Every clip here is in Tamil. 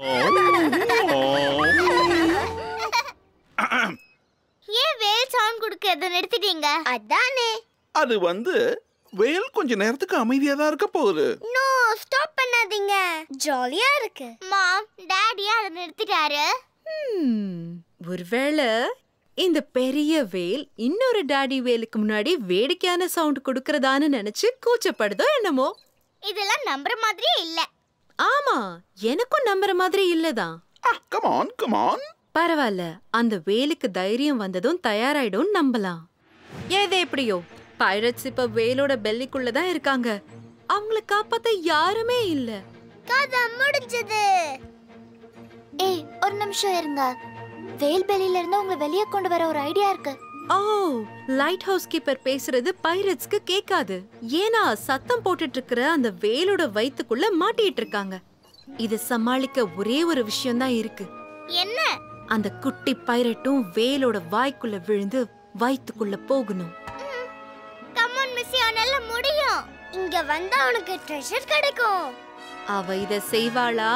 ஏன் வேல் சவுண்ட் கொடுக்கறத நிறுத்திட்டீங்க அதானே அது வந்து வேல் கொஞ்ச நேரத்துக்கு அமைதியா தான் இருக்க போகுது நோ ஸ்டாப் பண்ணாதீங்க ஜாலியா இருக்கு மாம் டாடியா அதை நிறுத்திட்டாரு ஹம், ஒருவேளை இந்த பெரிய வேல் இன்னொரு டாடி வேலுக்கு முன்னாடி வேடிக்கையான சவுண்ட் கொடுக்கறதான்னு நினைச்சு கூச்சப்படுதோ என்னமோ இதெல்லாம் நம்புற மாதிரியே இல்ல ஆமா எனக்கும் நம்புற மாதிரி இல்லதான் கமான் கமான் பரவாயில்ல அந்த வேலுக்கு தைரியம் வந்ததும் தயாராயிடும் நம்பலாம் ஏதே எப்படியோ பைரட்ஸ் இப்ப வேலோட பெல்லிக்குள்ள தான் இருக்காங்க அவங்கள காப்பாத்த யாருமே இல்ல கதை முடிஞ்சது ஏய் ஒரு நிமிஷம் இருங்க வேல் பெலியில இருந்து உங்களை வெளியே கொண்டு வர ஒரு ஐடியா இருக்கு ஓ லைட் ஹவுஸ் கீப்பர் பேசுறது பைரட்ஸ்க்கு கேட்காது ஏன்னா சத்தம் போட்டுட்டு இருக்கிற அந்த வேலோட வயித்துக்குள்ள மாட்டிட்டு இருக்காங்க இத சமாளிக்க ஒரே ஒரு விஷயம் தான் இருக்கு என்ன அந்த குட்டி பைரட்டும் வேலோட வாய்க்குள்ள விழுந்து வயித்துக்குள்ள போகணும் கமான் மிஸ் அவனால முடியும் இங்க வந்தா உனக்கு ட்ரெஷர் கிடைக்கும் அவ இத செய்வாளா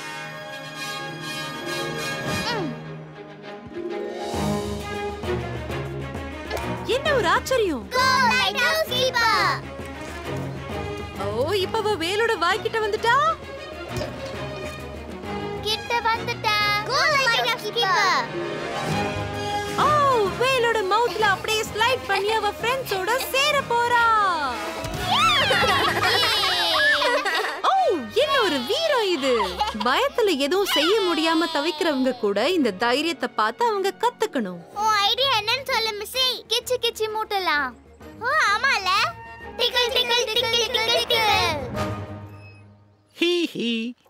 என்ன ஒரு ஆச்சரியம் go lighthouse keeper oh இப்ப அவ வேலோட வாய்க்கிட்ட வந்துட்டா கிட்ட வந்துட்டா go lighthouse keeper oh வேலோட மவுத்ல அப்படியே ஸ்லைட் பண்ணி அவ ஃப்ரெண்ட்ஸோட சேர போறா ஓ என்ன ஒரு வீரம் இது பயத்துல எதுவும் செய்ய முடியாம தவிக்கிறவங்க கூட இந்த தைரியத்தை பார்த்து அவங்க கத்துக்கணும் உன் ஐடியா என்னன்னு சொல்லு மிஸ்ஸி கிச்சு கிச்சு மூட்டலாம் ஓ ஆமால டிக்கல் டிக்கல் டிக்கல் டிக்கல் டிக்கல் ஹீ ஹீ